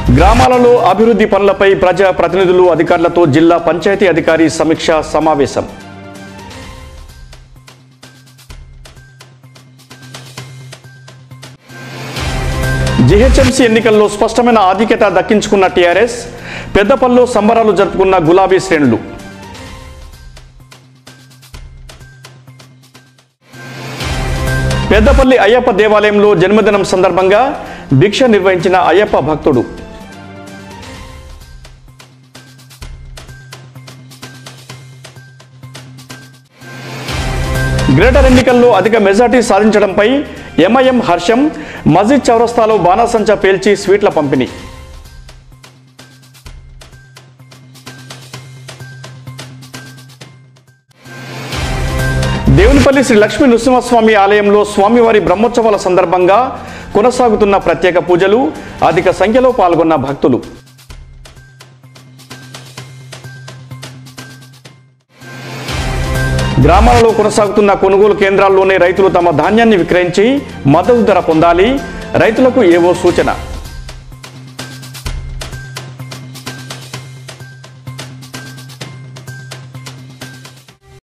గ్రామాలలో అభివృద్ధి పనులపై ప్రజా ప్రతినిధులు అధికారులతో జిల్లా పంచాయతీ అధికారి సమీక్ష సమావేశం జీహెచ్ఎంసీ ఎన్నికల్లో స్పష్టమైన ఆధిక్యత దక్కించుకున్న టీఆర్ఎస్ పెద్దపల్లిలో సంబరాలు జరుపుకున్న గులాబీ శ్రేణులు పెద్దపల్లి అయ్యప్ప దేవాలయంలో జన్మదినం సందర్భంగా భిక్ష నిర్వహించిన అయ్యప్ప భక్తుడు గ్రేటర్ ఎన్నికల్లో అధిక మెజార్టీ సాధించడంపై ఎంఐఎం హర్షం మజీద్ చౌరస్తాలో బాణాసంచా పేల్చి స్వీట్ల పంపిణీ దేవునిపల్లి శ్రీ లక్ష్మీ నృసింహస్వామి ఆలయంలో స్వామివారి బ్రహ్మోత్సవాల సందర్భంగా కొనసాగుతున్న ప్రత్యేక పూజలు అధిక సంఖ్యలో పాల్గొన్న భక్తులు గ్రామాలలో కొనసాగుతున్న కొనుగోలు కేంద్రాల్లోనే రైతులు తమ ధాన్యాన్ని విక్రయించి మద్దతు ధర పొందాలి రైతులకు ఏవో సూచన